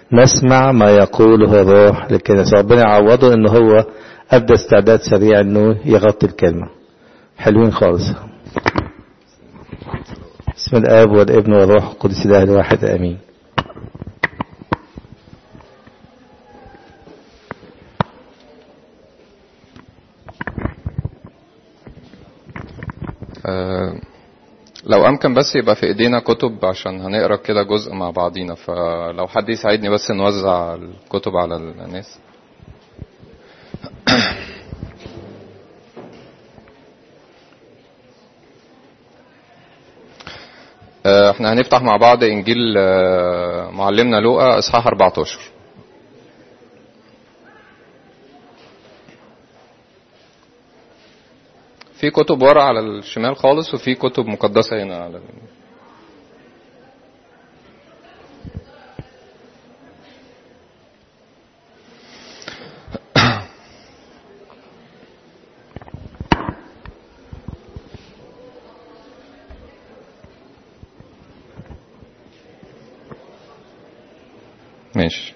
نسمع ما يقوله الروح للكنيسة ربنا يعوضه ان هو ابدى استعداد سريع انه يغطي الكلمة حلوين خالص بسم الاب والابن والروح القدس الاله الواحد امين آه، لو امكن بس يبقى في ايدينا كتب عشان هنقرا كده جزء مع بعضينا فلو حد يساعدني بس نوزع الكتب على الناس آه، احنا هنفتح مع بعض انجيل آه، معلمنا لوقا اصحاح 14 في كتب ورا على الشمال خالص وفي كتب مقدسة هنا على اليمين. ماشي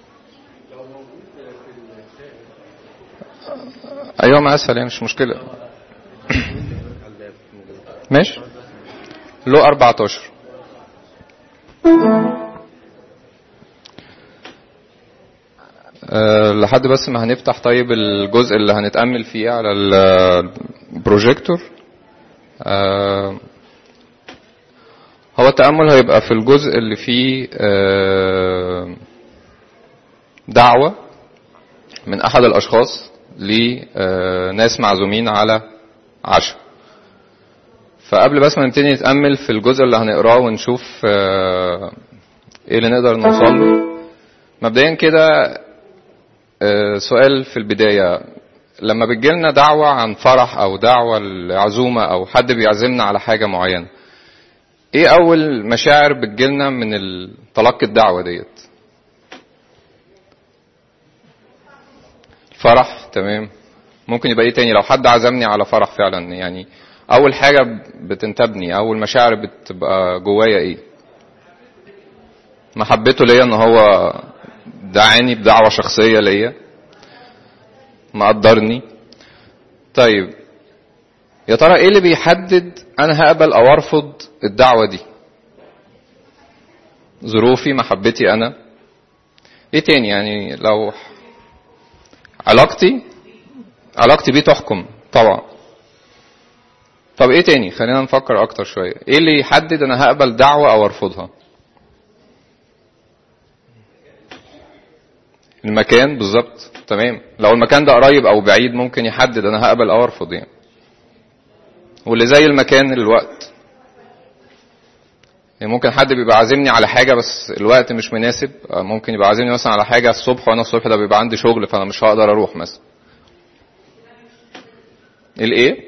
ايوه ما اسهل يعني مش مشكله ماشي لو 14 أه لحد بس ما هنفتح طيب الجزء اللي هنتأمل فيه على البروجيكتور أه هو التأمل هيبقى في الجزء اللي فيه أه دعوة من أحد الأشخاص لناس معزومين على عشاء فقبل بس ما نبتدي نتأمل في الجزء اللي هنقراه ونشوف آه، ايه اللي نقدر نوصل له مبدئيا كده آه، سؤال في البداية لما بتجيلنا دعوة عن فرح أو دعوة لعزومة أو حد بيعزمنا على حاجة معينة ايه أول مشاعر بتجيلنا من ال- تلقي الدعوة ديت فرح تمام ممكن يبقى ايه تاني لو حد عزمني على فرح فعلا يعني اول حاجه بتنتابني اول مشاعر بتبقى جوايا ايه محبته ليا ان هو دعاني بدعوه شخصيه ليا مقدرني طيب يا ترى ايه اللي بيحدد انا هقبل او ارفض الدعوه دي ظروفي محبتي انا ايه تاني يعني لو علاقتي علاقتي بيه تحكم طبعا طب ايه تاني خلينا نفكر اكتر شوية ايه اللي يحدد انا هقبل دعوة او ارفضها المكان بالظبط تمام لو المكان ده قريب او بعيد ممكن يحدد انا هقبل او ارفض يعني واللي زي المكان الوقت يعني ممكن حد بيبقى عازمني على حاجة بس الوقت مش مناسب آه، ممكن يبقى عازمني مثلا على حاجة الصبح وانا الصبح ده بيبقى عندي شغل فانا مش هقدر اروح مثلا الايه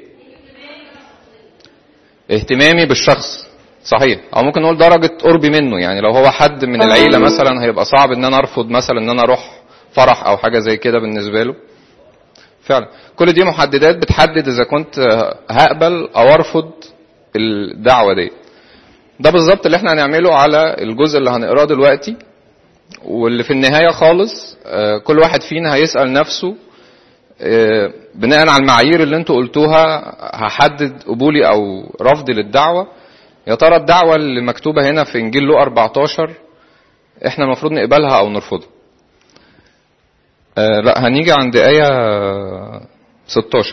اهتمامي بالشخص صحيح او ممكن نقول درجة قربي منه يعني لو هو حد من العيلة مثلا هيبقى صعب ان انا ارفض مثلا ان انا اروح فرح او حاجة زي كده بالنسبة له فعلا كل دي محددات بتحدد اذا كنت هقبل او ارفض الدعوة دي ده بالظبط اللي احنا هنعمله على الجزء اللي هنقراه دلوقتي واللي في النهاية خالص آه، كل واحد فينا هيسأل نفسه آه، بناء على المعايير اللي انتوا قلتوها هحدد قبولي او رفضي للدعوة يا ترى الدعوة اللي مكتوبة هنا في انجيل لو 14 احنا المفروض نقبلها او نرفضها آه، لا هنيجي عند آية 16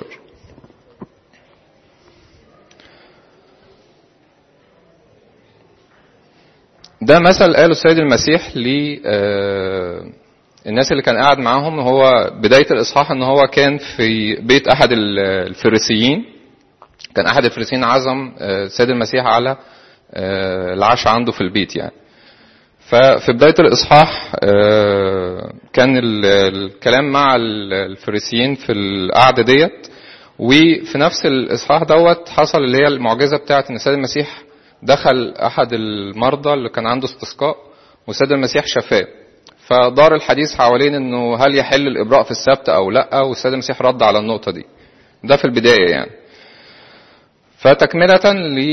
ده مثل قاله السيد المسيح ل آه، الناس اللي كان قاعد معاهم هو بداية الإصحاح إن هو كان في بيت أحد ال- الفريسيين كان أحد الفريسيين عزم آه، السيد المسيح على آه، العشاء عنده في البيت يعني ففي بداية الإصحاح آه، كان ال- الكلام مع ال- الفريسيين في القعدة ديت وفي نفس الإصحاح دوت حصل اللي هي المعجزة بتاعت إن السيد المسيح دخل أحد المرضى اللي كان عنده استسقاء والسيد المسيح شفاه فدار الحديث حوالين إنه هل يحل الإبراء في السبت أو لأ والسيد المسيح رد على النقطة دي ده في البداية يعني فتكملة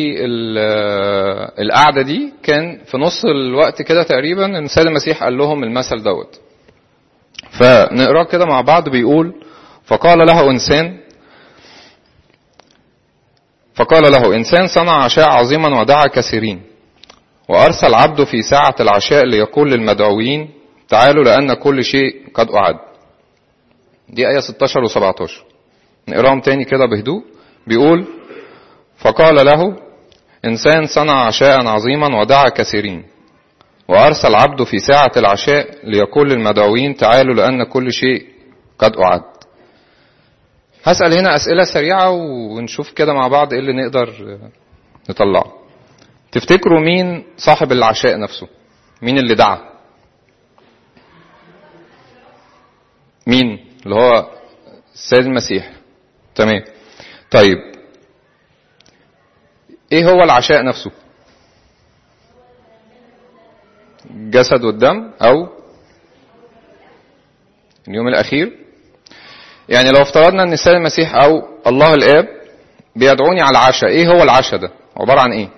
للقعدة دي كان في نص الوقت كده تقريبا ان السيد المسيح قال لهم المثل دوت فنقراه كده مع بعض بيقول فقال له انسان فقال له انسان صنع عشاء عظيما ودعا كثيرين وارسل عبده في ساعة العشاء ليقول للمدعوين تعالوا لان كل شيء قد اعد دي آية 16 و17 نقراهم تاني كده بهدوء بيقول فقال له إنسان صنع عشاء عظيما ودعا كثيرين وأرسل عبده في ساعة العشاء ليقول للمدعوين تعالوا لأن كل شيء قد أعد هسأل هنا أسئلة سريعة ونشوف كده مع بعض إيه اللي نقدر نطلعه تفتكروا مين صاحب العشاء نفسه مين اللي دعا مين اللي هو السيد المسيح تمام طيب ايه هو العشاء نفسه جسد والدم او اليوم الاخير يعني لو افترضنا ان السيد المسيح او الله الاب بيدعوني على العشاء ايه هو العشاء ده عبارة عن ايه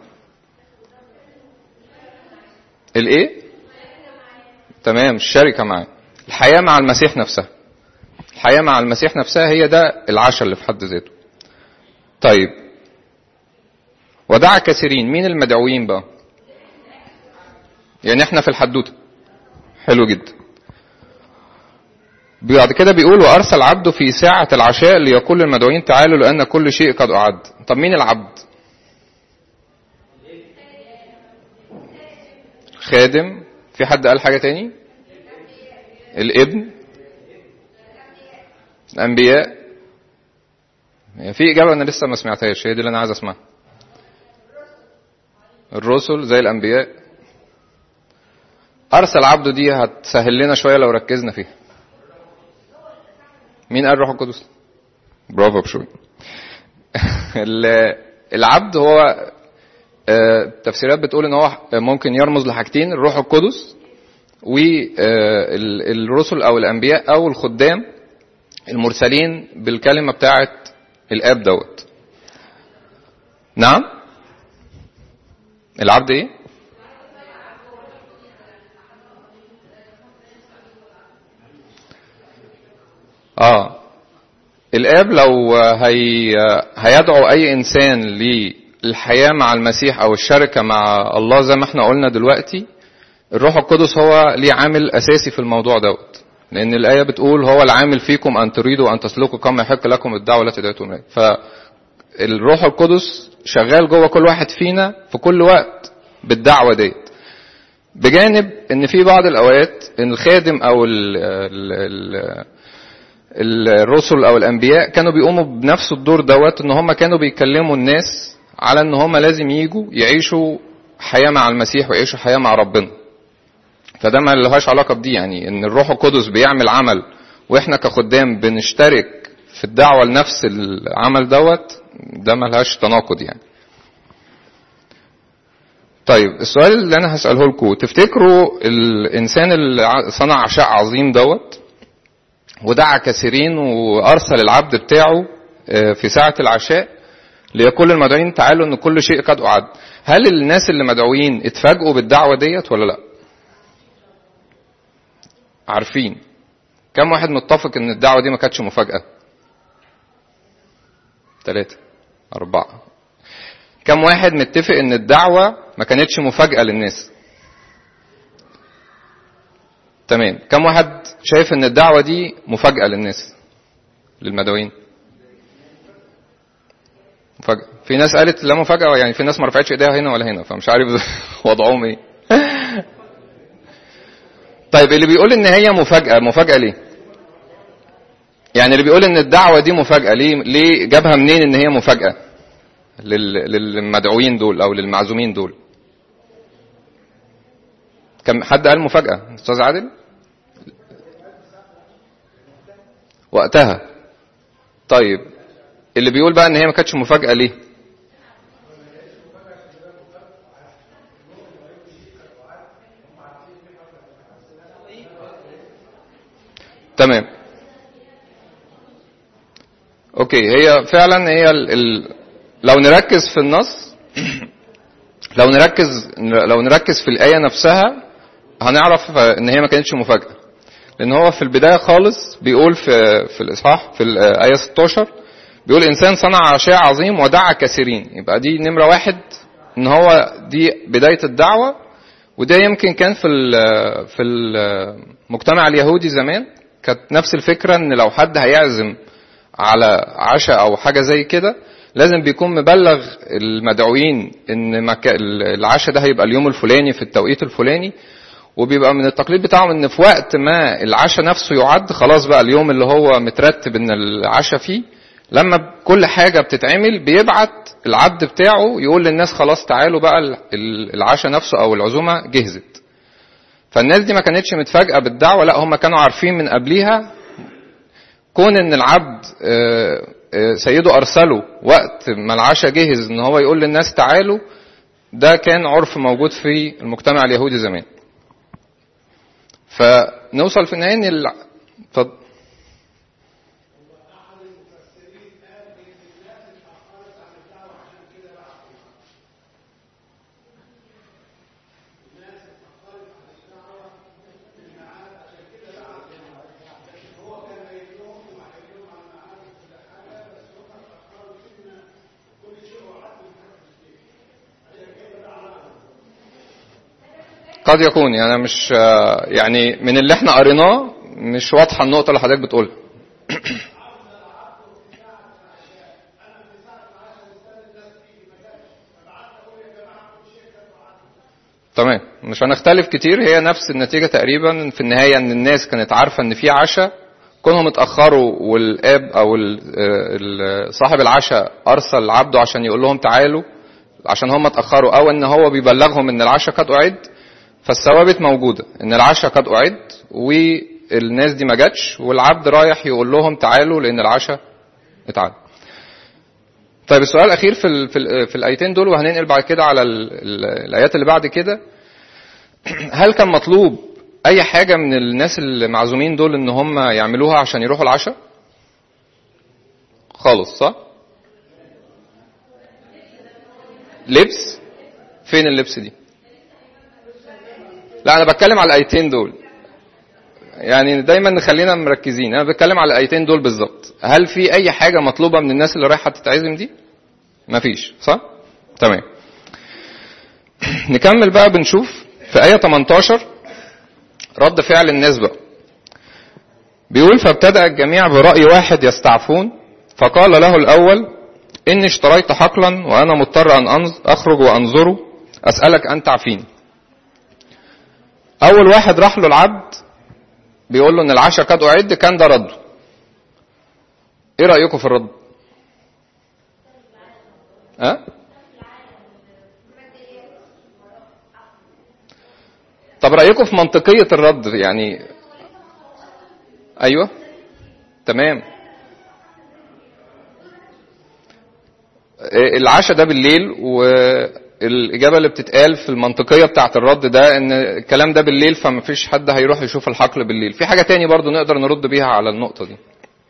الايه تمام الشركة معاه الحياة مع المسيح نفسها الحياة مع المسيح نفسها هي ده العشاء اللي في حد ذاته طيب ودعا كثيرين مين المدعوين بقى يعني احنا في الحدوته حلو جدا بعد كده بيقول وارسل عبده في ساعة العشاء ليقول للمدعوين تعالوا لان كل شيء قد اعد طب مين العبد خادم في حد قال حاجة تاني الابن الانبياء في اجابة انا لسه ما سمعتهاش هي دي اللي انا عايز اسمعها الرسل زي الانبياء ارسل عبده دي هتسهل لنا شويه لو ركزنا فيها مين قال روح القدس برافو بشوي العبد هو التفسيرات بتقول ان هو ممكن يرمز لحاجتين الروح القدس والرسل او الانبياء او الخدام المرسلين بالكلمه بتاعه الاب دوت نعم العبد ايه اه الاب لو هي هيدعو اي انسان للحياه مع المسيح او الشركه مع الله زي ما احنا قلنا دلوقتي الروح القدس هو ليه عامل اساسي في الموضوع دوت لان الايه بتقول هو العامل فيكم ان تريدوا ان تسلكوا كما يحق لكم الدعوه التي دعيتم اليها فالروح القدس شغال جوه كل واحد فينا في كل وقت بالدعوه ديت بجانب ان في بعض الاوقات ان الخادم او ال ال ال الرسل او الانبياء كانوا بيقوموا بنفس الدور دوت ان هم كانوا بيكلموا الناس على ان هم لازم يجوا يعيشوا حياه مع المسيح ويعيشوا حياه مع ربنا فده ما لهاش علاقه بدي يعني ان الروح القدس بيعمل عمل واحنا كخدام بنشترك في الدعوه لنفس العمل دوت ده ما لهاش تناقض يعني طيب السؤال اللي انا هساله لكم تفتكروا الانسان اللي صنع عشاء عظيم دوت ودعا كثيرين وارسل العبد بتاعه في ساعه العشاء ليقول المدعوين تعالوا ان كل شيء قد اعد هل الناس اللي مدعوين اتفاجئوا بالدعوه ديت ولا لا عارفين كم واحد متفق ان الدعوه دي ما كانتش مفاجاه ثلاثة أربعة كم واحد متفق ان الدعوة ما كانتش مفاجأة للناس تمام كم واحد شايف ان الدعوة دي مفاجأة للناس للمدعوين مفاجأة في ناس قالت لا مفاجأة يعني في ناس ما رفعتش ايديها هنا ولا هنا فمش عارف وضعهم ايه طيب اللي بيقول ان هي مفاجأة مفاجأة ليه يعني اللي بيقول ان الدعوة دي مفاجأة ليه ليه جابها منين ان هي مفاجأة للمدعوين دول او للمعزومين دول كم حد قال مفاجأة استاذ عادل وقتها طيب اللي بيقول بقى ان هي ما كانتش مفاجأة ليه تمام اوكي هي فعلا هي ال ال لو نركز في النص لو نركز لو نركز في الآية نفسها هنعرف ان هي ما كانتش مفاجأة لان هو في البداية خالص بيقول في في الاصحاح في الآية 16 بيقول انسان صنع عشاء عظيم ودعا كثيرين يبقى دي نمرة واحد ان هو دي بداية الدعوة وده يمكن كان في في المجتمع اليهودي زمان كانت نفس الفكرة ان لو حد هيعزم على عشاء او حاجة زي كده لازم بيكون مبلغ المدعوين ان مكا... العشاء ده هيبقى اليوم الفلاني في التوقيت الفلاني وبيبقى من التقليد بتاعهم ان في وقت ما العشاء نفسه يعد خلاص بقى اليوم اللي هو مترتب ان العشاء فيه لما كل حاجة بتتعمل بيبعت العبد بتاعه يقول للناس خلاص تعالوا بقى العشاء نفسه او العزومة جهزت فالناس دي ما كانتش متفاجئة بالدعوة لا هم كانوا عارفين من قبليها كون ان العبد سيده ارسله وقت ما العشاء جهز ان هو يقول للناس تعالوا ده كان عرف موجود في المجتمع اليهودي زمان فنوصل في النهايه ان ال... اتفضل قد يكون يعني أنا مش يعني من اللي احنا قريناه مش واضحه النقطه اللي حضرتك بتقولها تمام مش هنختلف كتير هي نفس النتيجة تقريبا في النهاية ان الناس كانت عارفة ان في عشاء كونهم اتأخروا والاب او صاحب العشاء ارسل عبده عشان يقول لهم تعالوا عشان هم اتأخروا او ان هو بيبلغهم ان العشاء قد اعد فالثوابت موجودة ان العشاء قد اعد والناس دي ما جاتش والعبد رايح يقول لهم تعالوا لان العشاء اتعد طيب السؤال الاخير في ال في, ال في الايتين دول وهننقل بعد كده على ال ال الايات اللي بعد كده هل كان مطلوب اي حاجه من الناس المعزومين دول ان هم يعملوها عشان يروحوا العشاء خالص صح لبس فين اللبس دي لا انا بتكلم على الايتين دول يعني دايما نخلينا مركزين انا بتكلم على الايتين دول بالظبط هل في اي حاجه مطلوبه من الناس اللي رايحه تتعزم دي مفيش صح تمام نكمل بقى بنشوف في ايه 18 رد فعل الناس بقى بيقول فابتدأ الجميع برأي واحد يستعفون فقال له الأول إني اشتريت حقلا وأنا مضطر أن أخرج وأنظره أسألك أن تعفيني أول واحد راح له العبد بيقول له إن العشاء قد أعد كان ده رده إيه رأيكم في الرد؟ أه؟ طب رأيكم في منطقية الرد يعني أيوه تمام العشاء ده بالليل والإجابة اللي بتتقال في المنطقية بتاعة الرد ده إن الكلام ده بالليل فمفيش حد هيروح يشوف الحقل بالليل في حاجة تاني برضو نقدر نرد بيها على النقطة دي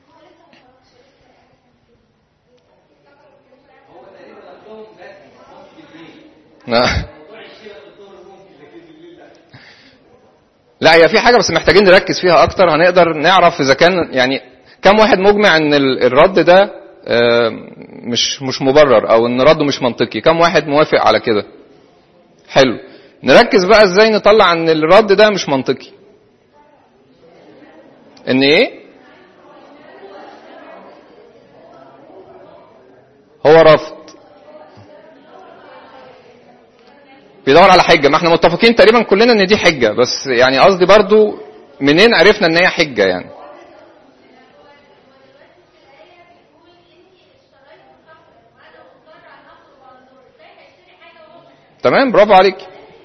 لا هي في حاجه بس محتاجين نركز فيها اكتر هنقدر نعرف اذا كان يعني كم واحد مجمع ان الرد ده مش مش مبرر او ان رده مش منطقي كم واحد موافق على كده حلو نركز بقى ازاي نطلع ان الرد ده مش منطقي ان ايه هو رفض بيدور على حجه ما احنا متفقين تقريبا كلنا ان دي حجه بس يعني قصدي برضو منين عرفنا ان هي حجه يعني تمام برافو عليك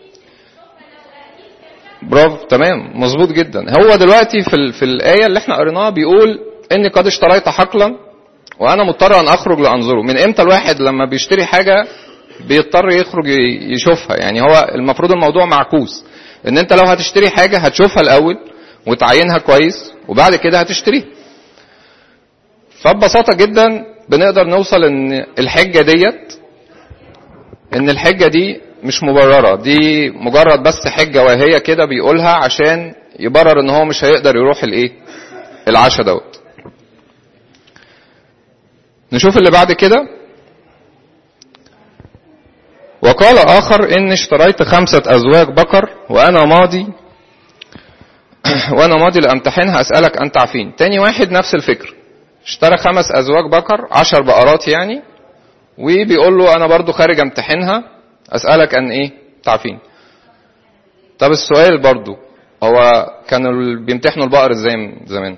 برافو تمام مظبوط جدا هو دلوقتي في ال... في الايه اللي احنا قريناها بيقول اني قد اشتريت حقلا وانا مضطر ان اخرج لانظره من امتى الواحد لما بيشتري حاجه بيضطر يخرج يشوفها يعني هو المفروض الموضوع معكوس ان انت لو هتشتري حاجه هتشوفها الاول وتعينها كويس وبعد كده هتشتريها فببساطه جدا بنقدر نوصل ان الحجة ديت ان الحجة دي مش مبررة دي مجرد بس حجة وهي كده بيقولها عشان يبرر ان هو مش هيقدر يروح الايه العشاء دوت نشوف اللي بعد كده وقال آخر إني اشتريت خمسة أزواج بقر وأنا ماضي وأنا ماضي لأمتحنها أسألك أن تعفين تاني واحد نفس الفكر اشترى خمس أزواج بقر عشر بقرات يعني وبيقول له أنا برضو خارج أمتحنها أسألك أن إيه تعفين طب السؤال برضو هو كانوا بيمتحنوا البقر ازاي زمان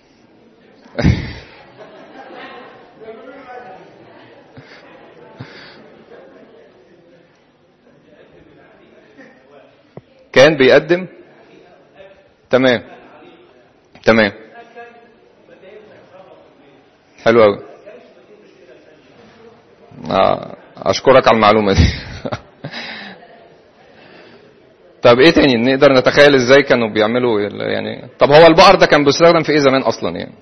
كان بيقدم تمام تمام حلو قوي آه. اشكرك على المعلومه دي طب ايه تاني نقدر نتخيل ازاي كانوا بيعملوا يعني طب هو البقر ده كان بيستخدم في ايه زمان اصلا يعني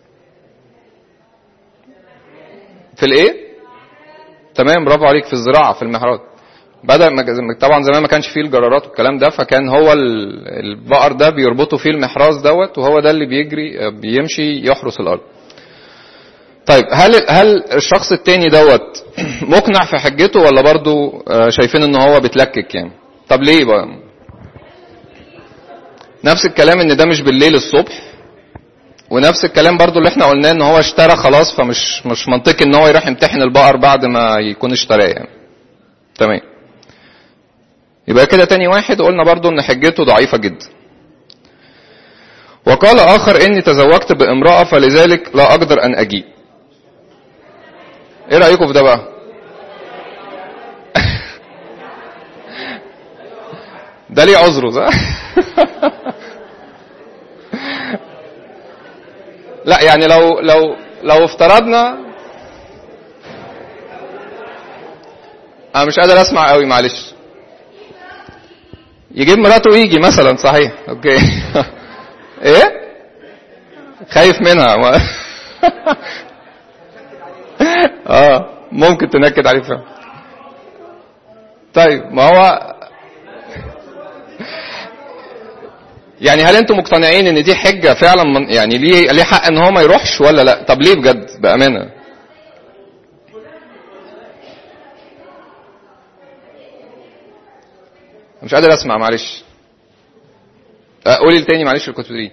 في الايه تمام برافو عليك في الزراعه في المحرات بدا طبعا زمان ما كانش فيه الجرارات والكلام ده فكان هو البقر ده بيربطوا فيه المحراث دوت وهو ده اللي بيجري بيمشي يحرس الارض طيب هل هل الشخص التاني دوت مقنع في حجته ولا برضه شايفين ان هو بيتلكك يعني طب ليه بقى نفس الكلام ان ده مش بالليل الصبح ونفس الكلام برضو اللي احنا قلناه ان هو اشترى خلاص فمش مش منطقي ان هو يروح يمتحن البقر بعد ما يكون اشتراه يعني تمام يبقى كده تاني واحد قلنا برضو ان حجته ضعيفة جدا وقال اخر اني تزوجت بامرأة فلذلك لا اقدر ان اجيب ايه رأيكم في ده بقى ده ليه عذره صح لا يعني لو لو لو افترضنا انا مش قادر اسمع قوي معلش يجيب مراته ويجي مثلا صحيح اوكي ايه خايف منها ما اه ممكن تنكد عليه فعلا طيب ما هو يعني هل انتم مقتنعين ان دي حجة فعلا من يعني ليه ليه حق ان هو ما يروحش ولا لا طب ليه بجد بأمانة مش قادر اسمع معلش قولي تاني معلش اللي كنت بتقوليه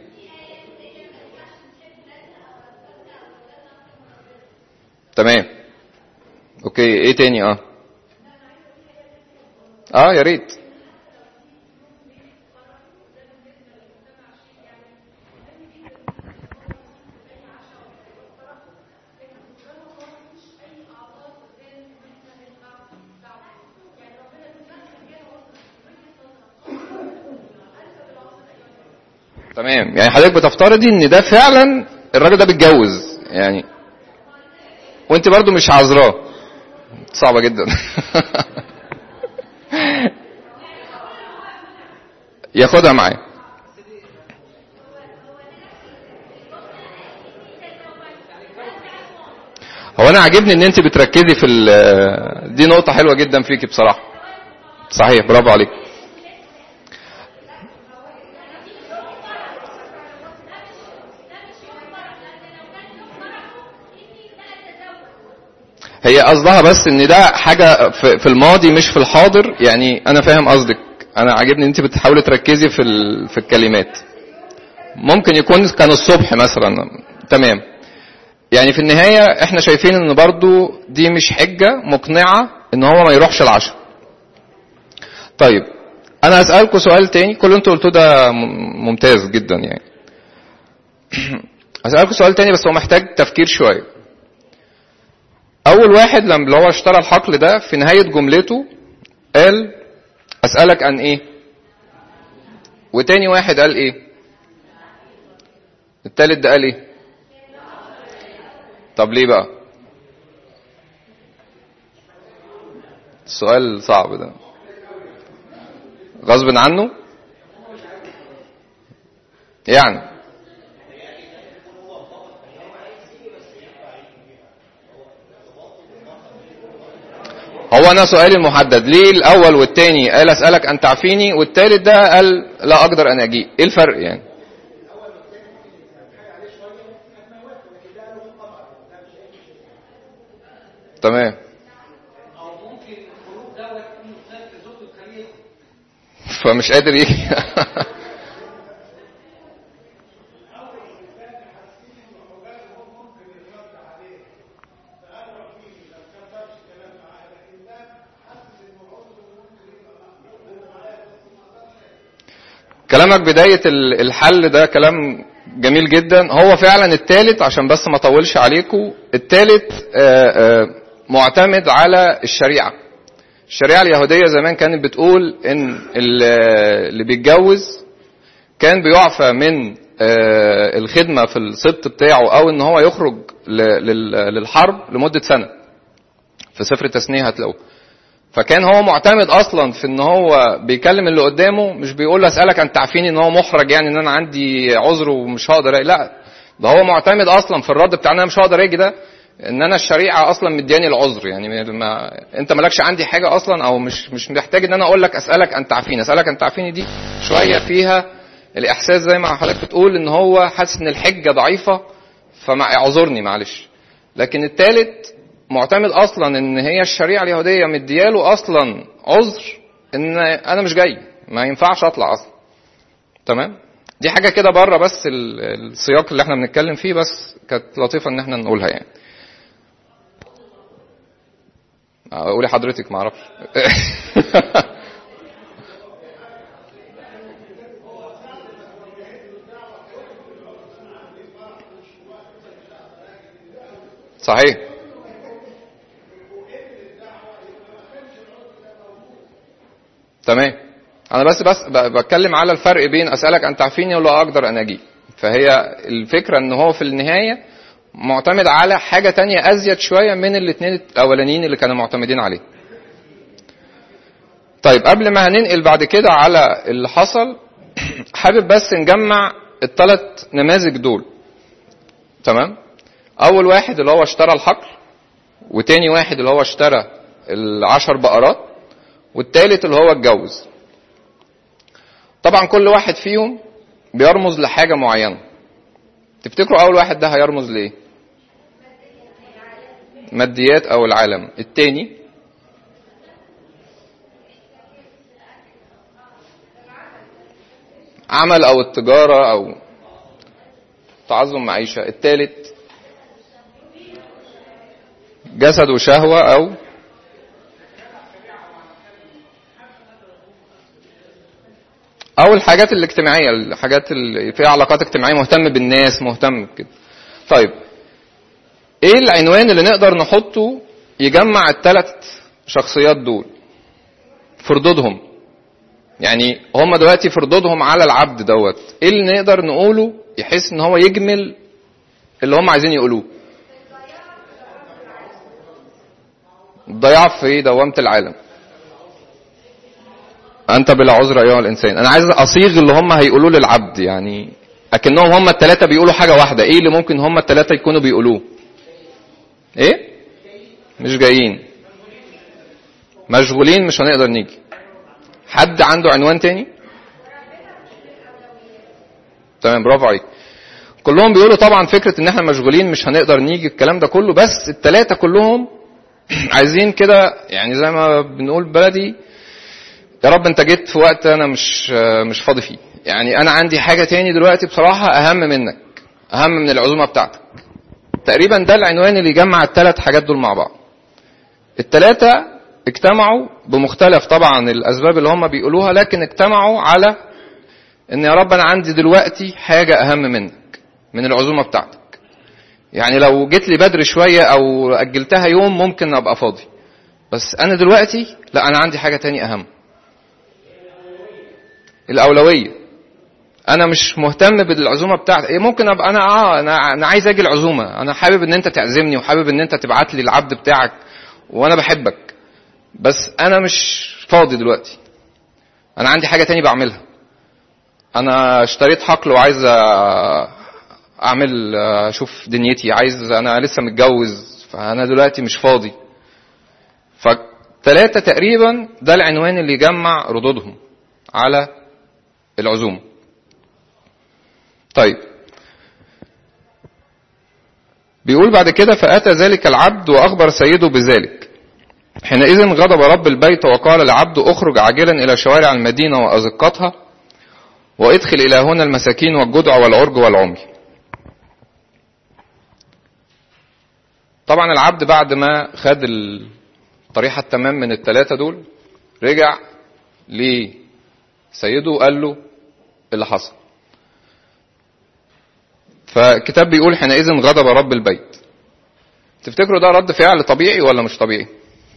تمام اوكي ايه تاني اه اه يا ريت تمام يعني حضرتك بتفترضي ان ده فعلا الراجل ده بيتجوز يعني وانت برضو مش عذراه صعبه جدا ياخدها معاه هو انا عاجبني ان انت بتركزي في دي نقطه حلوه جدا فيكي بصراحه صحيح برافو عليك هي قصدها بس ان ده حاجة في الماضي مش في الحاضر يعني انا فاهم قصدك انا عاجبني ان انت بتحاولي تركزي في في الكلمات ممكن يكون كان الصبح مثلا تمام يعني في النهاية احنا شايفين ان برضو دي مش حجة مقنعة ان هو ما يروحش العشاء طيب انا هسألكم سؤال تاني كل اللي انتوا قلتوه ده ممتاز جدا يعني هسألكم سؤال تاني بس هو محتاج تفكير شوية اول واحد لما هو اشترى الحقل ده في نهاية جملته قال اسألك عن ايه وتاني واحد قال ايه التالت ده قال ايه طب ليه بقى السؤال صعب ده غصب عنه يعني انا سؤالي المحدد ليه الاول والتاني قال اسالك ان تعفيني والتالت ده قال لا اقدر ان اجيء ايه الفرق يعني تمام فمش قادر يجي كلامك بداية ال- الحل ده كلام جميل جدا هو فعلا التالت عشان بس ما اطولش عليكم التالت آه، آه، معتمد على الشريعة الشريعة اليهودية زمان كانت بتقول ان ال- اللي بيتجوز كان بيعفى من آه، الخدمة في السبط بتاعه او ان هو يخرج ل- لل- للحرب لمدة سنة في سفر التثنية هتلاقوه فكان هو معتمد اصلا في ان هو بيكلم اللي قدامه مش بيقول له اسالك انت عارفين ان هو محرج يعني ان انا عندي عذر ومش هقدر أ- لا ده هو معتمد اصلا في الرد بتاع ان انا مش هقدر اجي ده ان انا الشريعه اصلا مدياني العذر يعني ما انت مالكش عندي حاجه اصلا او مش مش محتاج ان انا اقول لك اسالك انت عارفين اسالك انت عارفين دي شويه فيها الاحساس زي ما حضرتك بتقول ان هو حاسس ان الحجه ضعيفه فمع اعذرني معلش لكن الثالث معتمد اصلا ان هي الشريعه اليهوديه مدياله اصلا عذر ان انا مش جاي ما ينفعش اطلع اصلا تمام دي حاجه كده بره بس ال- السياق اللي احنا بنتكلم فيه بس كانت لطيفه ان احنا نقولها يعني قولي حضرتك ما اعرفش صحيح تمام انا بس بس ب- بتكلم على الفرق بين اسالك انت عارفيني ولا اقدر ان اجي فهي الفكره ان هو في النهايه معتمد على حاجه تانية ازيد شويه من الاثنين الاولانيين اللي كانوا معتمدين عليه طيب قبل ما هننقل بعد كده على اللي حصل حابب بس نجمع الثلاث نماذج دول تمام اول واحد اللي هو اشترى الحقل وتاني واحد اللي هو اشترى العشر بقرات والتالت اللي هو اتجوز طبعا كل واحد فيهم بيرمز لحاجة معينة تفتكروا أول واحد ده هيرمز لإيه؟ ماديات أو العالم التاني عمل أو التجارة أو تعظم معيشة التالت جسد وشهوة أو او الحاجات الاجتماعيه الحاجات اللي فيها علاقات اجتماعيه مهتم بالناس مهتم بكده طيب ايه العنوان اللي نقدر نحطه يجمع الثلاث شخصيات دول في ردودهم يعني هم دلوقتي في ردودهم على العبد دوت ايه اللي نقدر نقوله يحس ان هو يجمل اللي هم عايزين يقولوه الضياع في دوامة العالم أنت بلا عذر أيها الإنسان أنا عايز أصيغ اللي هم هيقولوه للعبد يعني أكنهم هم الثلاثة بيقولوا حاجة واحدة إيه اللي ممكن هم الثلاثة يكونوا بيقولوه إيه مش جايين مشغولين مش هنقدر نيجي حد عنده عنوان تاني تمام برافو عليك كلهم بيقولوا طبعا فكرة ان احنا مشغولين مش هنقدر نيجي الكلام ده كله بس التلاتة كلهم عايزين كده يعني زي ما بنقول بلدي يا رب انت جيت في وقت انا مش مش فاضي فيه يعني انا عندي حاجة تاني دلوقتي بصراحة اهم منك اهم من العزومة بتاعتك تقريبا ده العنوان اللي يجمع الثلاث حاجات دول مع بعض الثلاثة اجتمعوا بمختلف طبعا الاسباب اللي هم بيقولوها لكن اجتمعوا على ان يا رب انا عندي دلوقتي حاجة اهم منك من العزومة بتاعتك يعني لو جيت لي بدري شوية او اجلتها يوم ممكن ابقى فاضي بس انا دلوقتي لا انا عندي حاجة تاني اهم الاولوية انا مش مهتم بالعزومة بتاعتك إيه ممكن ابقى انا اه انا انا عايز اجي العزومة انا حابب ان انت تعزمني وحابب ان انت تبعت لي العبد بتاعك وانا بحبك بس انا مش فاضي دلوقتي انا عندي حاجة تاني بعملها انا اشتريت حقل وعايز اعمل اشوف دنيتي عايز انا لسه متجوز فانا دلوقتي مش فاضي ثلاثة تقريبا ده العنوان اللي يجمع ردودهم على العزومة طيب بيقول بعد كده فأتى ذلك العبد وأخبر سيده بذلك حينئذ غضب رب البيت وقال العبد اخرج عاجلا إلى شوارع المدينة وأزقتها وادخل إلى هنا المساكين والجدع والعرج والعمي طبعا العبد بعد ما خد الطريحة التمام من الثلاثة دول رجع لسيده وقال له اللي حصل فالكتاب بيقول حينئذ غضب رب البيت تفتكروا ده رد فعل طبيعي ولا مش طبيعي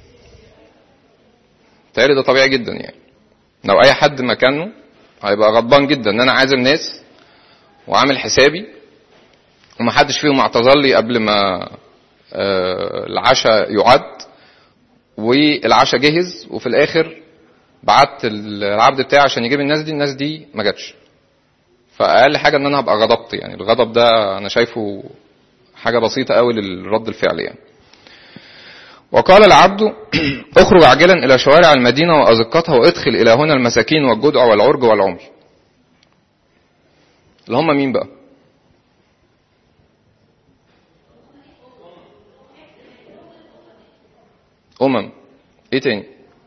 تهيألي ده طبيعي جدا يعني لو اي حد مكانه هيبقى غضبان جدا ان انا عازم ناس وعامل حسابي ومحدش فيهم اعتذر لي قبل ما آه، العشاء يعد والعشاء جهز وفي الاخر بعت العبد بتاعي عشان يجيب الناس دي الناس دي ما جاتش فاقل حاجه ان انا هبقى غضبت يعني الغضب ده انا شايفه حاجه بسيطه قوي للرد الفعل يعني وقال العبد اخرج عاجلا الى شوارع المدينه وازقتها وادخل الى هنا المساكين والجدع والعرج والعمي اللي هم مين بقى امم ايه تاني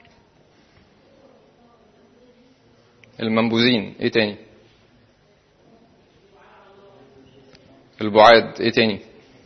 المنبوذين ايه تاني البعاد ايه تاني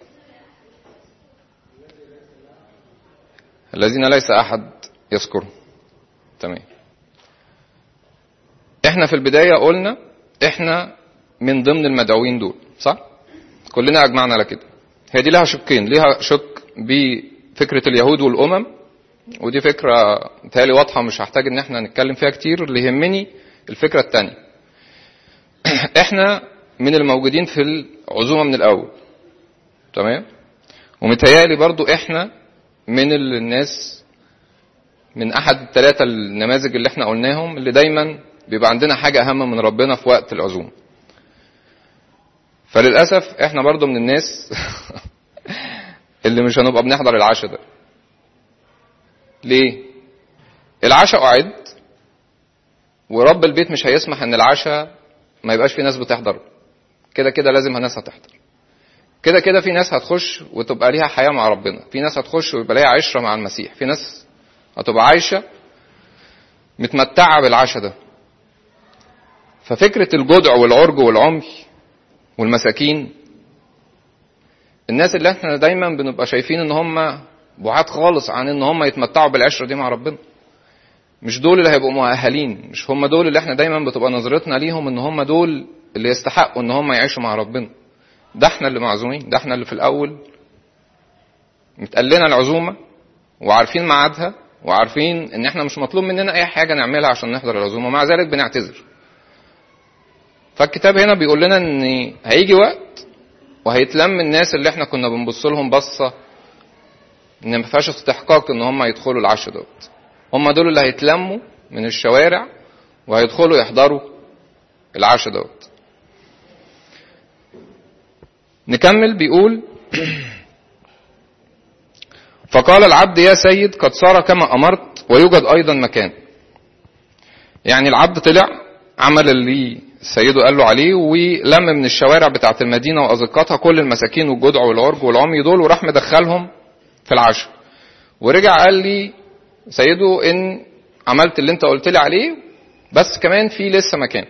الذين ليس احد يذكرهم تمام احنا في البداية قلنا احنا من ضمن المدعوين دول صح كلنا اجمعنا على كده هي دي لها شقين ليها شق بفكرة اليهود والامم ودي فكرة تالي واضحة مش هحتاج ان احنا نتكلم فيها كتير اللي يهمني الفكرة التانية احنا من الموجودين في العزومة من الاول تمام ومتهيألي برضو احنا من الناس من احد الثلاثة النماذج اللي احنا قلناهم اللي دايما بيبقى عندنا حاجة اهم من ربنا في وقت العزومة فللأسف احنا برضو من الناس اللي مش هنبقى بنحضر العشاء ده ليه العشاء قعد ورب البيت مش هيسمح ان العشاء ما يبقاش في ناس بتحضر كده كده لازم ناس هتحضر كده كده في ناس هتخش وتبقى ليها حياة مع ربنا في ناس هتخش ويبقى ليها عشرة مع المسيح في ناس هتبقى عايشة متمتعة بالعشاء ده ففكرة الجدع والعرج والعمي والمساكين الناس اللي احنا دايما بنبقى شايفين ان هم بعاد خالص عن ان هم يتمتعوا بالعشرة دي مع ربنا مش دول اللي هيبقوا مؤهلين مش هم دول اللي احنا دايما بتبقى نظرتنا ليهم ان هم دول اللي يستحقوا ان هم يعيشوا مع ربنا ده احنا اللي معزومين ده احنا اللي في الاول متقال لنا العزومه وعارفين ميعادها وعارفين ان احنا مش مطلوب مننا اي حاجه نعملها عشان نحضر العزومه ومع ذلك بنعتذر فالكتاب هنا بيقول لنا ان هيجي وقت وهيتلم الناس اللي احنا كنا بنبص لهم بصه ان ما فيهاش استحقاق ان هم يدخلوا العشاء دوت هم دول اللي هيتلموا من الشوارع وهيدخلوا يحضروا العشاء دوت نكمل بيقول فقال العبد يا سيد قد صار كما أمرت ويوجد أيضا مكان يعني العبد طلع عمل اللي سيده قال له عليه ولم من الشوارع بتاعت المدينة وأزقتها كل المساكين والجدع والعرج والعمي دول وراح مدخلهم في العشاء ورجع قال لي سيده إن عملت اللي انت قلت لي عليه بس كمان في لسه مكان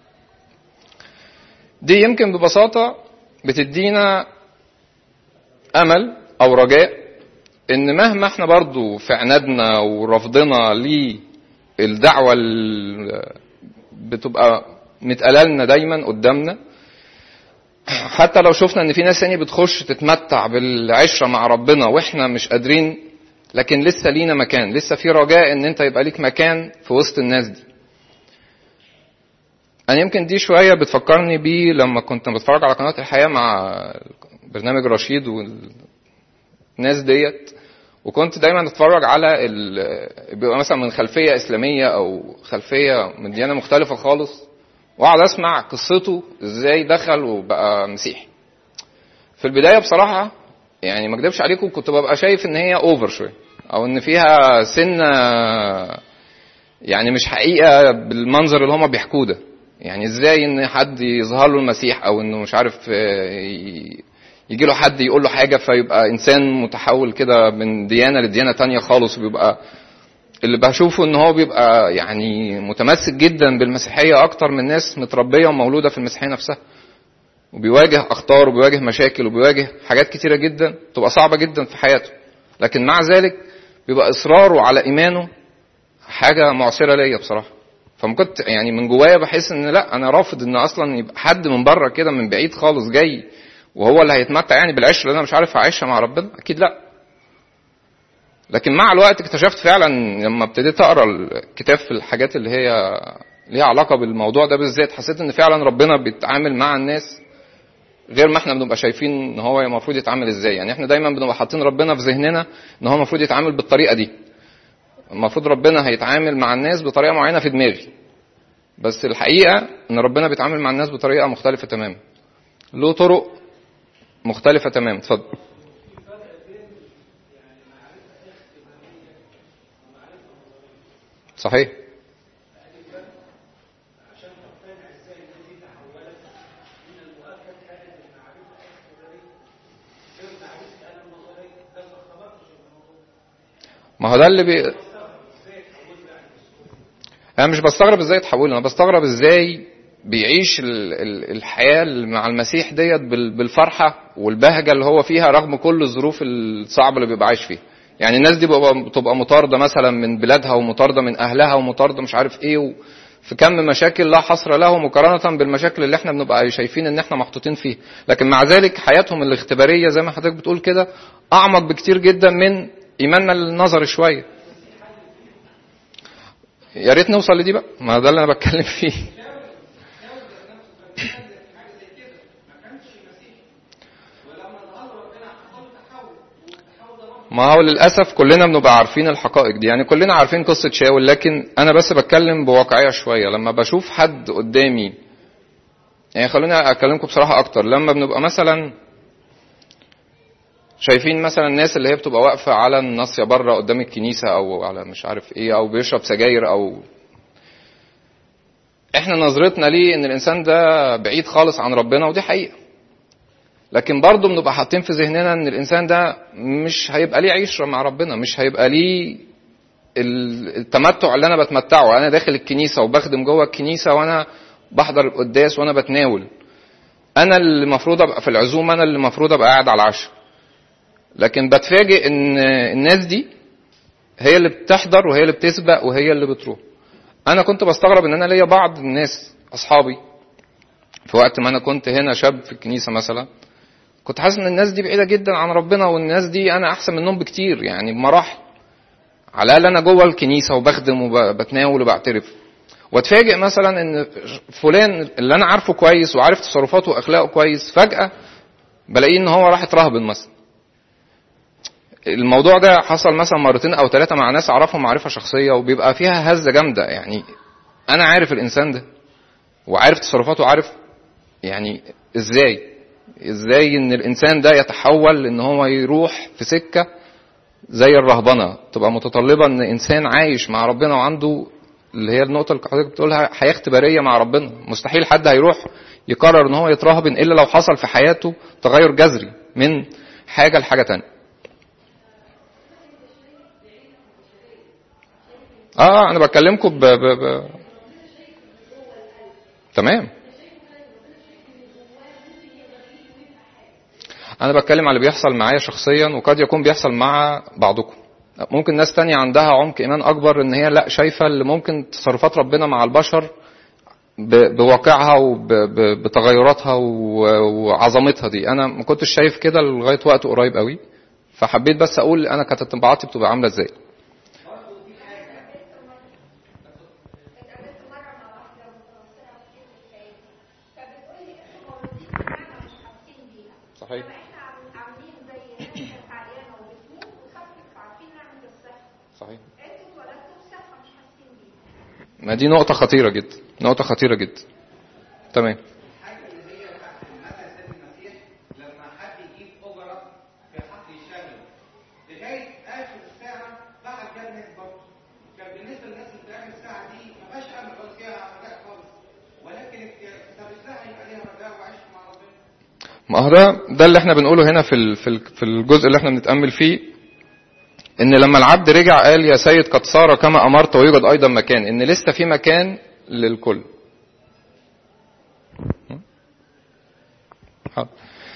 دي يمكن ببساطة بتدينا امل او رجاء ان مهما احنا برضو في عنادنا ورفضنا للدعوة اللي بتبقى متقللنا دايما قدامنا حتى لو شفنا ان في ناس تاني بتخش تتمتع بالعشرة مع ربنا واحنا مش قادرين لكن لسه لينا مكان لسه في رجاء ان انت يبقى ليك مكان في وسط الناس دي انا يمكن دي شويه بتفكرني بيه لما كنت بتفرج على قناه الحياه مع برنامج رشيد والناس ديت وكنت دايما اتفرج على ال... بيبقى مثلا من خلفيه اسلاميه او خلفيه من ديانه مختلفه خالص واقعد اسمع قصته ازاي دخل وبقى مسيحي في البدايه بصراحه يعني ما اكدبش عليكم كنت ببقى شايف ان هي اوفر شويه او ان فيها سنه يعني مش حقيقه بالمنظر اللي هما بيحكوه ده يعني ازاي ان حد يظهر له المسيح او انه مش عارف يجي له حد يقول له حاجه فيبقى انسان متحول كده من ديانه لديانه تانية خالص وبيبقى اللي بشوفه ان هو بيبقى يعني متمسك جدا بالمسيحيه اكتر من ناس متربيه ومولوده في المسيحيه نفسها وبيواجه اخطار وبيواجه مشاكل وبيواجه حاجات كتيره جدا تبقى صعبه جدا في حياته لكن مع ذلك بيبقى اصراره على ايمانه حاجه معسره ليا بصراحه فما كنت يعني من جوايا بحس ان لا انا رافض ان اصلا يبقى حد من بره كده من بعيد خالص جاي وهو اللي هيتمتع يعني بالعشره اللي انا مش عارف اعيشها مع ربنا اكيد لا لكن مع الوقت اكتشفت فعلا لما ابتديت اقرا الكتاب في الحاجات اللي هي ليها علاقه بالموضوع ده بالذات حسيت ان فعلا ربنا بيتعامل مع الناس غير ما احنا بنبقى شايفين ان هو المفروض يتعامل ازاي يعني احنا دايما بنبقى حاطين ربنا في ذهننا ان هو المفروض يتعامل بالطريقه دي المفروض ربنا هيتعامل مع الناس بطريقه معينه في دماغي بس الحقيقه ان ربنا بيتعامل مع الناس بطريقه مختلفه تماما له طرق مختلفه تماما اتفضل صحيح ما هو ده اللي بي... انا مش بستغرب ازاي اتحول انا بستغرب ازاي بيعيش ال- ال- الحياه مع المسيح ديت بال- بالفرحه والبهجه اللي هو فيها رغم كل الظروف الصعبه اللي بيبقى عايش فيها يعني الناس دي بتبقى بتبقى مطارده مثلا من بلادها ومطارده من اهلها ومطارده مش عارف ايه و... في كم مشاكل لا حصر له مقارنة بالمشاكل اللي احنا بنبقى شايفين ان احنا محطوطين فيه لكن مع ذلك حياتهم الاختبارية زي ما حضرتك بتقول كده اعمق بكتير جدا من ايماننا النظري شوية يا ريت نوصل لدي بقى ما ده اللي انا بتكلم فيه ما هو للاسف كلنا بنبقى عارفين الحقائق دي يعني كلنا عارفين قصه شاول لكن انا بس بتكلم بواقعيه شويه لما بشوف حد قدامي يعني خلوني اكلمكم بصراحه اكتر لما بنبقى مثلا شايفين مثلا الناس اللي هي بتبقى واقفه على الناصيه بره قدام الكنيسه او على مش عارف ايه او بيشرب سجاير او احنا نظرتنا ليه ان الانسان ده بعيد خالص عن ربنا ودي حقيقه لكن برضه بنبقى حاطين في ذهننا ان الانسان ده مش هيبقى ليه عيشه مع ربنا مش هيبقى ليه التمتع اللي انا بتمتعه انا داخل الكنيسه وبخدم جوه الكنيسه وانا بحضر القداس وانا بتناول انا اللي المفروض ابقى في العزومه انا اللي المفروض ابقى قاعد على العشاء لكن بتفاجئ ان الناس دي هي اللي بتحضر وهي اللي بتسبق وهي اللي بتروح انا كنت بستغرب ان انا ليا بعض الناس اصحابي في وقت ما انا كنت هنا شاب في الكنيسه مثلا كنت حاسس ان الناس دي بعيده جدا عن ربنا والناس دي انا احسن منهم بكتير يعني بمراحل على الاقل انا جوه الكنيسه وبخدم وبتناول وبعترف واتفاجئ مثلا ان فلان اللي انا عارفه كويس وعارف تصرفاته واخلاقه كويس فجاه بلاقيه ان هو راح اترهبن مثلا الموضوع ده حصل مثلا مرتين او ثلاثه مع ناس اعرفهم معرفه شخصيه وبيبقى فيها هزه جامده يعني انا عارف الانسان ده وعارف تصرفاته عارف يعني ازاي ازاي ان الانسان ده يتحول ان هو يروح في سكه زي الرهبنه تبقى متطلبه ان انسان عايش مع ربنا وعنده اللي هي النقطه اللي حضرتك بتقولها حياه اختباريه مع ربنا مستحيل حد هيروح يقرر ان هو يترهبن الا لو حصل في حياته تغير جذري من حاجه لحاجه تانية اه انا بكلمكم ب... ب... ب... تمام انا بتكلم على اللي بيحصل معايا شخصيا وقد يكون بيحصل مع بعضكم ممكن ناس تانية عندها عمق ايمان اكبر ان هي لا شايفه اللي ممكن تصرفات ربنا مع البشر بواقعها وبتغيراتها وعظمتها دي انا ما كنتش شايف كده لغايه وقت قريب قوي فحبيت بس اقول انا كانت انطباعاتي بتبقى عامله ازاي صحيح صحيح ما دي نقطة خطيرة جدا نقطة خطيرة جدا تمام الحاجة اللي هي بتاعت مثل المسيح لما حد يجيب أجرة في حق يشتغل لغاية آخر ساعة ما هو ده ده اللي احنا بنقوله هنا في ال- في ال- في الجزء اللي احنا بنتامل فيه ان لما العبد رجع قال يا سيد قد صار كما امرت ويوجد ايضا مكان ان لسه في مكان للكل حاضر.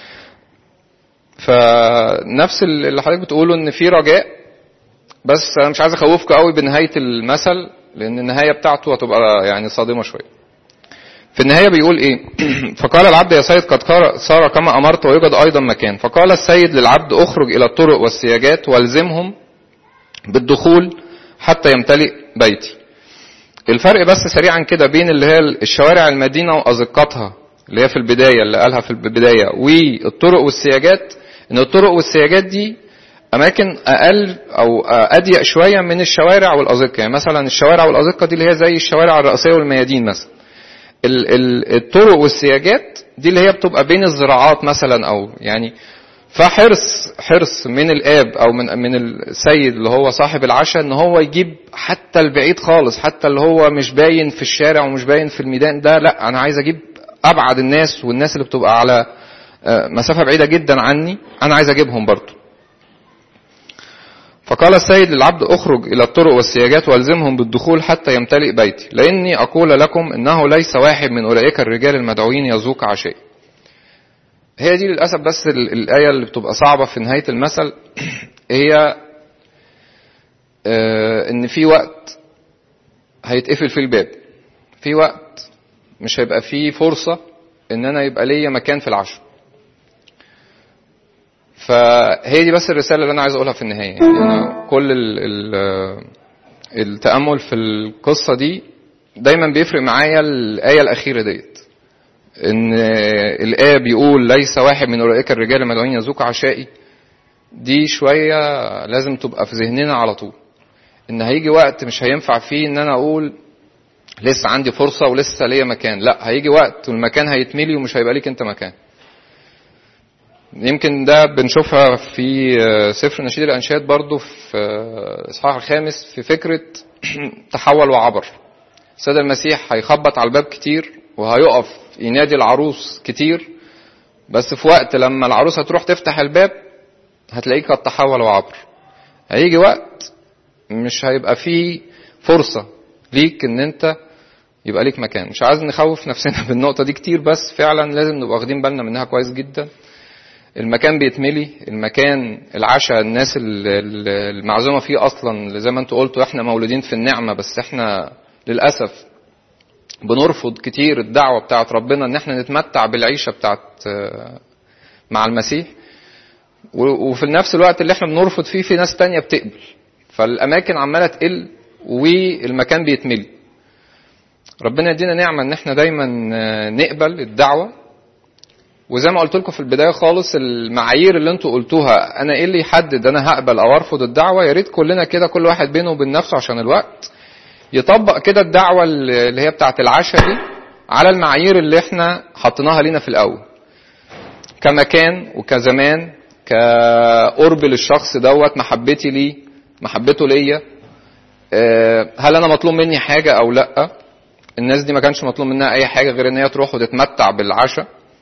فنفس اللي حضرتك بتقوله ان في رجاء بس انا مش عايز اخوفكم قوي بنهايه المثل لان النهايه بتاعته هتبقى يعني صادمه شويه في النهاية بيقول ايه فقال العبد يا سيد قد كار- صار كما امرت ويوجد ايضا مكان فقال السيد للعبد اخرج الى الطرق والسياجات والزمهم بالدخول حتى يمتلئ بيتي الفرق بس سريعا كده بين اللي هي الشوارع المدينة وأزقتها اللي هي في البداية اللي قالها في البداية والطرق والسياجات ان الطرق والسياجات دي اماكن اقل او اضيق شوية من الشوارع والازقة يعني مثلا الشوارع والازقة دي اللي هي زي الشوارع الرئيسية والميادين مثلا ال- ال- الطرق والسياجات دي اللي هي بتبقى بين الزراعات مثلا او يعني فحرص حرص من الاب او من من السيد اللي هو صاحب العشاء ان هو يجيب حتى البعيد خالص حتى اللي هو مش باين في الشارع ومش باين في الميدان ده لا انا عايز اجيب ابعد الناس والناس اللي بتبقى على آه، مسافه بعيده جدا عني انا عايز اجيبهم برضه فقال السيد للعبد اخرج الى الطرق والسياجات والزمهم بالدخول حتى يمتلئ بيتي لاني اقول لكم انه ليس واحد من اولئك الرجال المدعوين يذوق عشاء هي دي للاسف بس ال- الايه اللي بتبقى صعبه في نهايه المثل هي آه، ان في وقت هيتقفل فيه الباب في وقت مش هيبقى فيه فرصه ان انا يبقى ليا مكان في العشاء فهي دي بس الرساله اللي انا عايز اقولها في النهايه يعني أنا كل ال ال التامل في القصه دي دايما بيفرق معايا الايه الاخيره ديت ان الاب يقول ليس واحد من اولئك الرجال المدعوين يذوق عشائي دي شويه لازم تبقى في ذهننا على طول ان هيجي وقت مش هينفع فيه ان انا اقول لسه عندي فرصه ولسه ليا مكان لا هيجي وقت والمكان هيتملي ومش هيبقى ليك انت مكان يمكن ده بنشوفها في سفر نشيد الانشاد برضو في الاصحاح الخامس في فكره تحول وعبر السيد المسيح هيخبط على الباب كتير وهيقف ينادي العروس كتير بس في وقت لما العروس هتروح تفتح الباب هتلاقيه قد تحول وعبر هيجي وقت مش هيبقى فيه فرصة ليك ان انت يبقى ليك مكان مش عايز نخوف نفسنا بالنقطة دي كتير بس فعلا لازم نبقى واخدين بالنا منها كويس جدا المكان بيتملي المكان العشاء الناس المعزومة فيه اصلا زي ما انتوا قلتوا احنا مولودين في النعمة بس احنا للأسف بنرفض كتير الدعوة بتاعت ربنا ان احنا نتمتع بالعيشة بتاعت مع المسيح وفي نفس الوقت اللي احنا بنرفض فيه في ناس تانية بتقبل فالاماكن عمالة تقل والمكان بيتملي ربنا يدينا نعمة ان احنا دايما نقبل الدعوة وزي ما قلت لكم في البداية خالص المعايير اللي انتوا قلتوها انا ايه اللي يحدد انا هقبل او ارفض الدعوة يا ريت كلنا كده كل واحد بينه وبين نفسه عشان الوقت يطبق كده الدعوة اللي هي بتاعت العشاء دي على المعايير اللي احنا حطيناها لينا في الاول كمكان وكزمان كقرب للشخص دوت محبتي ليه محبته ليا هل انا مطلوب مني حاجة او لا الناس دي ما كانش مطلوب منها اي حاجة غير ان هي تروح وتتمتع بالعشاء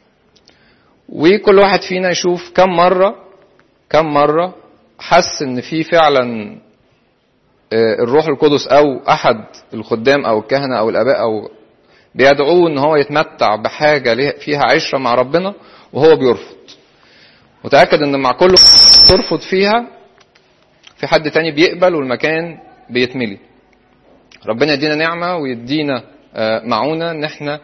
وكل واحد فينا يشوف كم مرة كم مرة حس ان في فعلا الروح القدس او احد الخدام او الكهنة او الاباء او بيدعوه ان هو يتمتع بحاجة فيها عشرة مع ربنا وهو بيرفض متأكد ان مع كل ترفض فيها في حد تاني بيقبل والمكان بيتملي ربنا يدينا نعمة ويدينا معونة ان احنا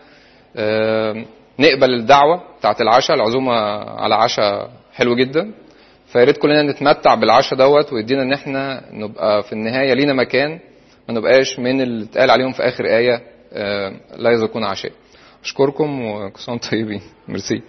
نقبل الدعوة بتاعت العشاء العزومة على عشاء حلو جدا فيا ريت كلنا نتمتع بالعشاء دوت ويدينا ان احنا نبقى في النهاية لينا مكان ما نبقاش من اللي اتقال عليهم في اخر آية لا يذوقون عشاء اشكركم وكل سنه وانتم طيبين ميرسي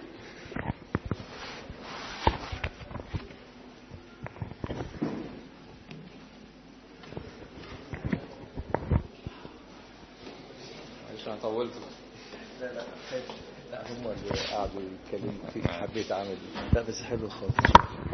عشان طولت لا لا لا هم اللي قعدوا يتكلموا فيه حبيت اعمل لا بس حلو خالص